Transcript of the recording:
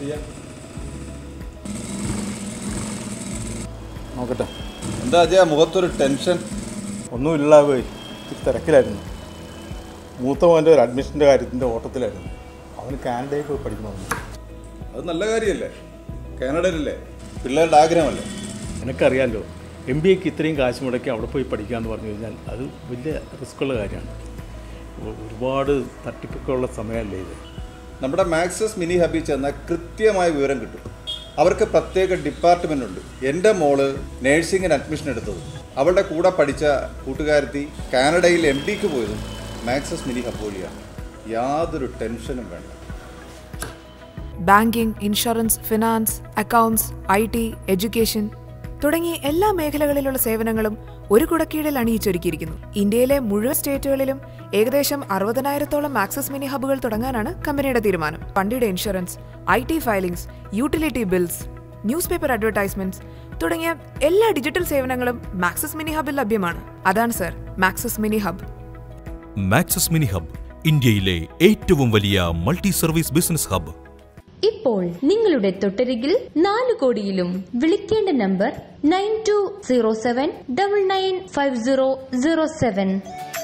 ചെയ്യാം നോക്കട്ടെ എന്താ അജയ മുഖത്തൊരു ടെൻഷൻ ഒന്നുമില്ല പോയി ഇത്തിരി തിരക്കിലായിരുന്നു മൂത്ത മോൻ്റെ ഒരു അഡ്മിഷൻ്റെ കാര്യത്തിൻ്റെ ഓട്ടത്തിലായിരുന്നു അവന് കാനഡയിൽ പോയി പഠിക്കണമെന്ന് അത് നല്ല കാര്യമല്ലേ കാനഡയിലല്ലേ പിള്ളേരുടെ ആഗ്രഹമല്ലേ നിനക്കറിയാമല്ലോ എം ബി എക്ക് ഇത്രയും കാശ് മുടക്കി അവിടെ പോയി പഠിക്കാമെന്ന് പറഞ്ഞു കഴിഞ്ഞാൽ അത് വലിയ റിസ്ക്കുള്ള കാര്യമാണ് ഒ- ഒരുപാട് തട്ടിപ്പൊക്കെയുള്ള സമയമല്ലേ ഇത് നമ്മുടെ മാക്സസ് മിനി ഹബിൽ ചെന്നാൽ കൃത്യമായ വിവരം കിട്ടും അവർക്ക് പ്രത്യേക ഡിപ്പാർട്ട്മെൻ്റ് ഉണ്ട് എൻ്റെ മോള് നേഴ്സിങ്ങിന് അഡ്മിഷൻ എടുത്തത് അവളുടെ കൂടെ പഠിച്ച കൂട്ടുകാരത്തി കാനഡയിൽ എം ഡിക്ക് പോയതും മാക്സസ് മിനി ഹബ് വഴിയാണ് യാതൊരു ടെൻഷനും വേണ്ട banking insurance finance accounts I T education തുടങ്ങി എല്ലാ മേഖലകളിലുള്ള സേവനങ്ങളും ഒരു കുടക്കീഴിൽ അണിയിച്ചൊരുക്കിയിരിക്കുന്നു ഇന്ത്യയിലെ മുഴുവൻ സ്റ്റേറ്റുകളിലും ഏകദേശം അറുപതിനായിരത്തോളം ആക്സസ് മിനി ഹബ്ബുകൾ തുടങ്ങാനാണ് കമ്പനിയുടെ തീരുമാനം വണ്ടിയുടെ insurance I T filings utility bills news paper advertisements തുടങ്ങിയ എല്ലാ ഡിജിറ്റൽ സേവനങ്ങളും മാക്സസ് മിനി ഹബിൽ ലഭ്യമാണ് അതാണ് sir Maxus mini hub Maxus mini hub ഇന്ത്യയിലെ ഏറ്റവും വലിയ മൾട്ടി സർവീസ് ബിസിനസ് ഹബ് ഇപ്പോൾ നിങ്ങളുടെ തൊട്ടരികിൽ നാല് കോടിയിലും വിളിക്കേണ്ട number nine two zero seven double nine five zero zero seven